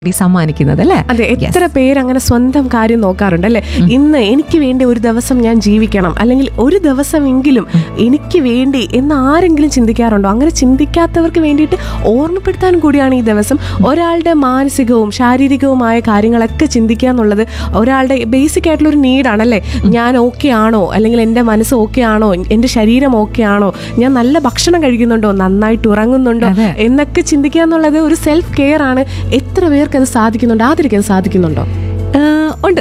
ഈ സമ്മാനിക്കുന്നത് അല്ലേ അതെ എത്ര പേര് അങ്ങനെ സ്വന്തം കാര്യം നോക്കാറുണ്ട് അല്ലെ ഇന്ന് എനിക്ക് വേണ്ടി ഒരു ദിവസം ഞാൻ ജീവിക്കണം അല്ലെങ്കിൽ ഒരു ദിവസമെങ്കിലും എനിക്ക് വേണ്ടി എന്ന് ആരെങ്കിലും ചിന്തിക്കാറുണ്ടോ അങ്ങനെ ചിന്തിക്കാത്തവർക്ക് വേണ്ടിയിട്ട് ഓർമ്മപ്പെടുത്താൻ കൂടിയാണ് ഈ ദിവസം ഒരാളുടെ മാനസികവും ശാരീരികവുമായ കാര്യങ്ങളൊക്കെ ചിന്തിക്കുക എന്നുള്ളത് ഒരാളുടെ ബേസിക് ആയിട്ടുള്ള ഒരു നീഡാണ് അല്ലേ ഞാൻ ഓക്കെ ആണോ അല്ലെങ്കിൽ എൻ്റെ മനസ്സ് ഓക്കെ ആണോ എൻ്റെ ശരീരം ഓക്കെ ആണോ ഞാൻ നല്ല ഭക്ഷണം കഴിക്കുന്നുണ്ടോ നന്നായിട്ട് ഉറങ്ങുന്നുണ്ടോ അതെ. എന്നൊക്കെ ചിന്തിക്കുക എന്നുള്ളത് ഒരു സെൽഫ് കെയർ ആണ് എത്ര പേർക്ക് അത് സാധിക്കുന്നുണ്ട് ആദരിക്കാൻ സാധിക്കുന്നുണ്ടോ ആ, ഉണ്ട്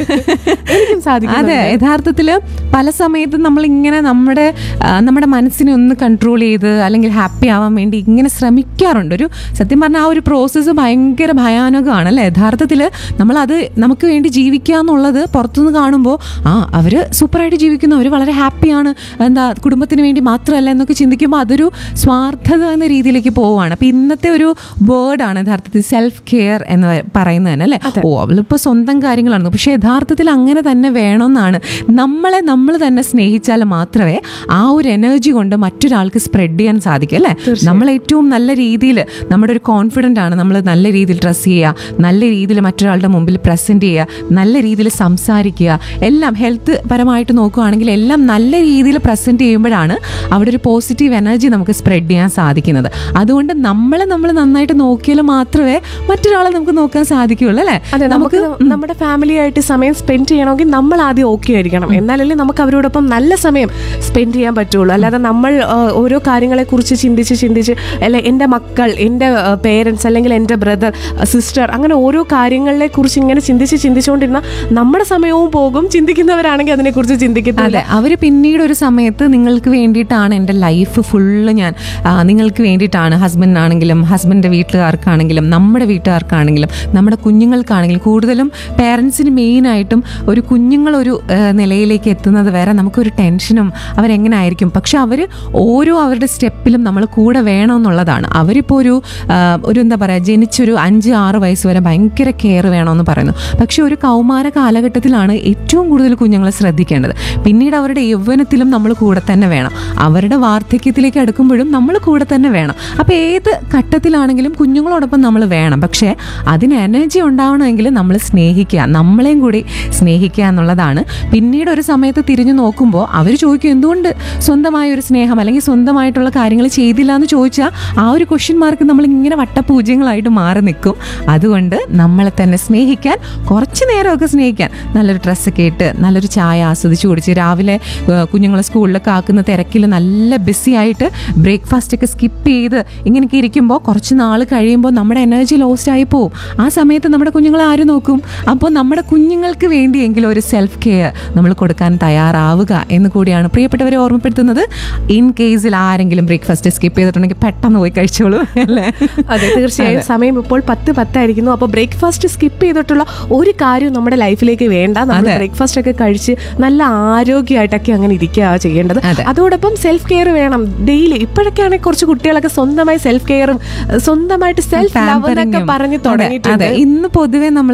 എനിക്കും സാധിക്കുന്നുണ്ട്. അതെ യഥാർത്ഥത്തിൽ പല സമയത്തും നമ്മൾ ഇങ്ങനെ നമ്മുടെ ആ, നമ്മുടെ മനസ്സിനെ ഒന്ന് കൺട്രോൾ ചെയ്ത് അല്ലെങ്കിൽ ഹാപ്പി ആവാൻ വേണ്ടി ഇങ്ങനെ ശ്രമിക്കാറുണ്ട് ഒരു സത്യം പറഞ്ഞാൽ ആ ഒരു പ്രോസസ്സ് ഭയങ്കര ഭയാനകമാണ് അല്ലേ യഥാർത്ഥത്തിൽ നമ്മളത് നമുക്ക് വേണ്ടി ജീവിക്കുക എന്നുള്ളത് പുറത്തുനിന്ന് കാണുമ്പോൾ ആ അവർ സൂപ്പറായിട്ട് ജീവിക്കുന്നു അവർ വളരെ ഹാപ്പിയാണ് എന്താ കുടുംബത്തിന് വേണ്ടി മാത്രമല്ല എന്നൊക്കെ ചിന്തിക്കുമ്പോൾ അതൊരു സ്വാർത്ഥത എന്ന രീതിയിലേക്ക് പോവുകയാണ് അപ്പം ഇന്നത്തെ ഒരു വേർഡാണ് യഥാർത്ഥത്തിൽ സെൽഫ് കെയർ എന്ന് പറയുന്നത് തന്നെ അല്ലേ ഓ അവളിപ്പോൾ സ്വന്തം കാര്യങ്ങളാണ് പക്ഷേ യഥാർത്ഥത്തിൽ അങ്ങനെ തന്നെ വേണമെന്നാണ് നമ്മളെ നമ്മൾ തന്നെ സ്നേഹിച്ചാൽ മാത്രമേ ആ ഒരു എനർജി കൊണ്ട് മറ്റൊരാൾക്ക് സ്പ്രെഡ് ചെയ്യാൻ സാധിക്കും അല്ലേ നമ്മൾ ഏറ്റവും നല്ല രീതിയിൽ നമ്മുടെ ഒരു കോൺഫിഡൻ്റ് ആണ് നമ്മൾ നല്ല രീതിയിൽ ഡ്രസ്സ് ചെയ്യുക നല്ല രീതിയിൽ മറ്റൊരാളുടെ മുമ്പിൽ പ്രസൻറ്റ് ചെയ്യുക നല്ല രീതിയിൽ സംസാരിക്കുക എല്ലാം ഹെൽത്ത് പരമായിട്ട് നോക്കുകയാണെങ്കിൽ എല്ലാം നല്ല രീതിയിൽ പ്രസൻറ്റ് ചെയ്യുമ്പോഴാണ് അവിടെ ഒരു പോസിറ്റീവ് എനർജി നമുക്ക് സ്പ്രെഡ് ചെയ്യാൻ സാധിക്കുന്നത് അതുകൊണ്ട് നമ്മളെ നമ്മൾ നന്നായിട്ട് നോക്കിയാൽ മാത്രമേ മറ്റൊരാളെ നമുക്ക് നോക്കാൻ സാധിക്കുകയുള്ളൂ അല്ലേ അതെ നമുക്ക് നമ്മുടെ ഫാമിലി ആയിട്ട് സമയം സ്പെൻഡ് ചെയ്യണമെങ്കിൽ നമ്മൾ ആദ്യം ഓക്കെ ആയിരിക്കണം എന്നാലല്ലേ നമുക്ക് അവരോടൊപ്പം നല്ല സമയം സ്പെൻഡ് ചെയ്യാൻ പറ്റുള്ളൂ അല്ലാതെ നമ്മൾ ആ, ഓരോ കാര്യങ്ങളെ കുറിച്ച് ചിന്തിച്ച് ചിന്തിച്ച് അല്ലെ എൻ്റെ മക്കൾ എൻ്റെ പേരൻസ് അല്ലെങ്കിൽ എൻ്റെ ബ്രദർ സിസ്റ്റർ അങ്ങനെ ഓരോ കാര്യങ്ങളെ കുറിച്ച് ഇങ്ങനെ ചിന്തിച്ച് ചിന്തിച്ചുകൊണ്ടിരുന്ന നമ്മുടെ സമയവും പോകും ചിന്തിക്കുന്നവരാണെങ്കിൽ അതിനെക്കുറിച്ച് ചിന്തിക്കത്തില്ല അതെ അവർ പിന്നീട് ഒരു സമയത്ത് നിങ്ങൾക്ക് വേണ്ടിയിട്ടാണ് എൻ്റെ ലൈഫ് ഫുള്ള് ഞാൻ ആ, നിങ്ങൾക്ക് വേണ്ടിയിട്ടാണ് ഹസ്ബൻഡിനാണെങ്കിലും ഹസ്ബൻഡിൻ്റെ വീട്ടുകാർക്കാണെങ്കിലും നമ്മുടെ വീട്ടുകാർക്കാണെങ്കിലും നമ്മുടെ കുഞ്ഞുങ്ങൾക്കാണെങ്കിലും കൂടുതലും പേരൻസിന് മെയിനായിട്ടും ഒരു കുഞ്ഞുങ്ങൾ ഒരു ആ, നിലയിലേക്ക് എത്തുന്നത് വരെ നമുക്കൊരു ടെൻഷനും അവരെങ്ങനെ ആയിരിക്കും പക്ഷെ അവർ ഓരോ അവരുടെ സ്റ്റെപ്പിലും നമ്മൾ കൂടെ വേണമെന്നുള്ളതാണ് അവരിപ്പോൾ ഒരു ആ, ഒരു എന്താ പറയുക ജനിച്ചൊരു അഞ്ച് ആറ് വയസ്സ് വരെ ഭയങ്കര കെയർ വേണമെന്ന് പറയുന്നു പക്ഷെ ഒരു കൗമാര കാലഘട്ടത്തിലാണ് ഏറ്റവും കൂടുതൽ കുഞ്ഞുങ്ങളെ ശ്രദ്ധിക്കേണ്ടത് പിന്നീട് അവരുടെ യൗവനത്തിലും നമ്മൾ കൂടെ തന്നെ വേണം അവരുടെ വാർദ്ധക്യത്തിലേക്ക് അടുക്കുമ്പോഴും നമ്മൾ കൂടെ തന്നെ വേണം അപ്പോൾ ഏത് ഘട്ടത്തിലാണെങ്കിലും കുഞ്ഞുങ്ങളോടൊപ്പം നമ്മൾ വേണം പക്ഷേ അതിന് എനർജി ഉണ്ടാവണമെങ്കിൽ നമ്മൾ സ്നേഹിക്കുക നമ്മളെയും കൂടി സ്നേഹിക്കുക എന്നുള്ളതാണ് പിന്നീട് ഒരു സമയത്ത് തിരിഞ്ഞു നോക്കുമ്പോൾ അവർ ചോദിക്കും എന്തുകൊണ്ട് സ്വന്തമായ ഒരു സ്നേഹം അല്ലെങ്കിൽ സ്വന്തമായിട്ടുള്ള കാര്യങ്ങൾ ചെയ്തില്ല എന്ന് ചോദിച്ചാൽ ആ ഒരു ക്വസ്റ്റ്യൻ മാർക്ക് നമ്മൾ ഇങ്ങനെ വട്ടപൂജ്യങ്ങളായിട്ട് മാറി നിൽക്കും അതുകൊണ്ട് നമ്മളെ തന്നെ സ്നേഹിക്കാൻ കുറച്ച് നേരമൊക്കെ സ്നേഹിക്കാൻ നല്ലൊരു ഡ്രസ്സൊക്കെ ഇട്ട് നല്ലൊരു ചായ ആസ്വദിച്ച് കുടിച്ച് രാവിലെ ഏഹ്, കുഞ്ഞുങ്ങളെ സ്കൂളിലൊക്കെ ആക്കുന്ന തിരക്കിൽ നല്ല ബിസി ആയിട്ട് ബ്രേക്ക്ഫാസ്റ്റ് ഒക്കെ സ്കിപ്പ് ചെയ്ത് ഇങ്ങനെയൊക്കെ ഇരിക്കുമ്പോൾ കുറച്ച് നാൾ കഴിയുമ്പോൾ നമ്മുടെ എനർജി ലോസ്റ്റ് ആയി പോവും ആ സമയത്ത് നമ്മുടെ കുഞ്ഞുങ്ങളെ ആര് നോക്കും അപ്പോൾ നമ്മുടെ കുഞ്ഞുങ്ങൾക്ക് വേണ്ടിയെങ്കിലും ഒരു സെൽഫ് കെയർ നമ്മൾ കൊടുക്കാൻ തയ്യാറാവുക എന്ന് കൂടിയാണ് പ്രിയപ്പെട്ടവരെ ഓർമ്മപ്പെടുത്തുന്നത് ഇൻ കേസിൽ ആരെങ്കിലും ബ്രേക്ക്ഫാസ്റ്റ് സ്കിപ്പ് ചെയ്തിട്ടുണ്ടെങ്കിൽ പെട്ടെന്ന് പോയി കഴിച്ചോളൂ അല്ലേ അതെ തീർച്ചയായും സമയം ഇപ്പോൾ പത്ത് പത്തായിരിക്കുന്നു അപ്പോൾ ബ്രേക്ക്ഫാസ്റ്റ് സ്കിപ്പ് ചെയ്തിട്ടുള്ള ഒരു കാര്യവും നമ്മുടെ ലൈഫിലേക്ക് വേണ്ട നമ്മൾ അതെ. ബ്രേക്ക്ഫാസ്റ്റ് ഒക്കെ കഴിച്ച് നല്ല ആരോഗ്യമായിട്ടൊക്കെ അങ്ങനെ ഇരിക്കുക ചെയ്യേണ്ടത് അതെ. അതോടൊപ്പം സെൽഫ് കെയർ വേണം ഡെയിലി ഇപ്പോഴൊക്കെയാണെങ്കിൽ കുറച്ച് കുട്ടികളൊക്കെ സ്വന്തമായി സെൽഫ് കെയറും സ്വന്തമായിട്ട് സെൽഫ് ലവ് എന്നൊക്കെ പാമ്പറിങ്ങും. പറഞ്ഞ് അതെ, തുടങ്ങിയിട്ടുണ്ട് അതെ ഇന്ന് പൊതുവെ നമ്മൾ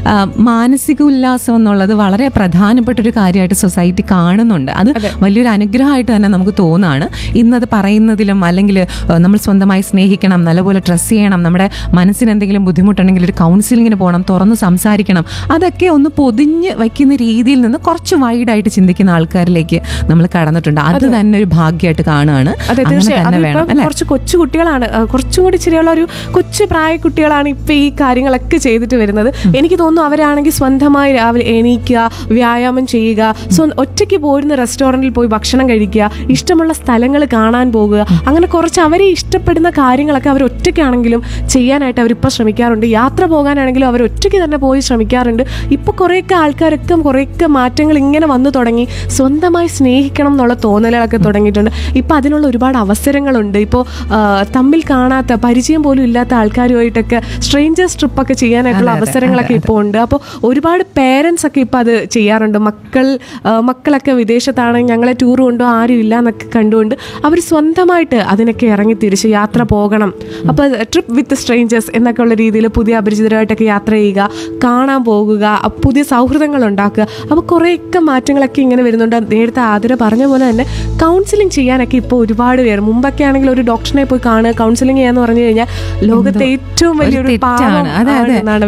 മാനസിക ഉല്ലാസം എന്നുള്ളത് വളരെ പ്രധാനപ്പെട്ട ഒരു കാര്യമായിട്ട് സൊസൈറ്റി കാണുന്നുണ്ട് അത് വലിയൊരു അനുഗ്രഹമായിട്ട് തന്നെ നമുക്ക് തോന്നുകയാണ് ഇന്നത് പറയുന്നതിലും അല്ലെങ്കിൽ നമ്മൾ സ്വന്തമായി സ്നേഹിക്കണം നല്ലപോലെ ഡ്രസ്സ് ചെയ്യണം നമ്മുടെ മനസ്സിന് എന്തെങ്കിലും ബുദ്ധിമുട്ടുണ്ടെങ്കിൽ ഒരു കൗൺസിലിങ്ങിന് പോകണം തുറന്ന് സംസാരിക്കണം അതൊക്കെ ഒന്ന് പൊതിഞ്ഞ് വയ്ക്കുന്ന രീതിയിൽ നിന്ന് കുറച്ച് വൈഡായിട്ട് ചിന്തിക്കുന്ന ആൾക്കാരിലേക്ക് നമ്മൾ കടന്നിട്ടുണ്ട് അത് തന്നെ ഒരു ഭാഗ്യമായിട്ട് കാണുകയാണ് അതെ അങ്ങനെ തീർച്ചയായും തന്നെ വേണം അതിപ്പം അല്ലേ കുറച്ച് കൊച്ചു കുട്ടികളാണ് ആ, കുറച്ചും കൂടി ചെറിയുള്ള ഒരു കൊച്ചു പ്രായ കുട്ടികളാണ് ഇപ്പൊ ഈ കാര്യങ്ങളൊക്കെ ചെയ്തിട്ട് വരുന്നത് എനിക്ക് തോന്നുന്നു അവരാണെങ്കിൽ സ്വന്തമായി രാവിലെ എണീക്കുക വ്യായാമം ചെയ്യുക സ്വ ഒറ്റയ്ക്ക് പോരുന്ന റെസ്റ്റോറൻറ്റിൽ പോയി ഭക്ഷണം കഴിക്കുക ഇഷ്ടമുള്ള സ്ഥലങ്ങൾ കാണാൻ പോകുക അങ്ങനെ കുറച്ച് അവരെ ഇഷ്ടപ്പെടുന്ന കാര്യങ്ങളൊക്കെ അവർ ഒറ്റയ്ക്കാണെങ്കിലും ചെയ്യാനായിട്ട് അവരിപ്പോൾ ശ്രമിക്കാറുണ്ട് യാത്ര പോകാനാണെങ്കിലും അവർ ഒറ്റയ്ക്ക് തന്നെ പോയി ശ്രമിക്കാറുണ്ട് ഇപ്പോൾ കുറേയൊക്കെ ആൾക്കാരൊക്കെ കുറേയൊക്കെ മാറ്റങ്ങൾ ഇങ്ങനെ വന്നു തുടങ്ങി സ്വന്തമായി സ്നേഹിക്കണം എന്നുള്ള തോന്നലുകളൊക്കെ തുടങ്ങിയിട്ടുണ്ട് ഇപ്പം അതിനുള്ള ഒരുപാട് അവസരങ്ങളുണ്ട് ഇപ്പോൾ തമ്മിൽ കാണാത്ത പരിചയം പോലും ഇല്ലാത്ത ആൾക്കാരുമായിട്ടൊക്കെ സ്ട്രേഞ്ചേഴ്സ് ട്രിപ്പൊക്കെ ചെയ്യാനായിട്ടുള്ള അതെ, അതെ, അവസരങ്ങളൊക്കെ അതെ, ഇപ്പോൾ ഉണ്ട് അപ്പോൾ ഒരുപാട് പേരൻസ് ഒക്കെ ഇപ്പം അത് ചെയ്യാറുണ്ട് മക്കൾ ആ, മക്കളൊക്കെ വിദേശത്താണ് ഞങ്ങളെ ടൂർ കൊണ്ടോ ആരും ഇല്ല എന്നൊക്കെ കണ്ടുകൊണ്ട് അവർ സ്വന്തമായിട്ട് അതിനൊക്കെ ഇറങ്ങി തിരിച്ച് യാത്ര പോകണം അപ്പോൾ ട്രിപ്പ് വിത്ത് സ്ട്രേഞ്ചേഴ്സ് എന്നൊക്കെ ഉള്ള രീതിയിൽ പുതിയ അപരിചിതരായിട്ടൊക്കെ യാത്ര ചെയ്യുക കാണാൻ പോകുക അ- പുതിയ സൗഹൃദങ്ങൾ ഉണ്ടാക്കുക അപ്പോൾ കുറേയൊക്കെ മാറ്റങ്ങളൊക്കെ ഇങ്ങനെ വരുന്നുണ്ട് നേരത്തെ ആതിര പറഞ്ഞ പോലെ തന്നെ കൗൺസിലിംഗ് ചെയ്യാനൊക്കെ ഇപ്പോൾ ഒരുപാട് പേര് മുമ്പൊക്കെ ആണെങ്കിൽ ഒരു ഡോക്ടറിനെ പോയി കാണുക കൗൺസിലിംഗ് ചെയ്യാന്ന് പറഞ്ഞു കഴിഞ്ഞാൽ ലോകത്തെ ഏറ്റവും വലിയൊരു തെറ്റാണ്. പാവം അതെ, അതെ. ആണെന്നാണ്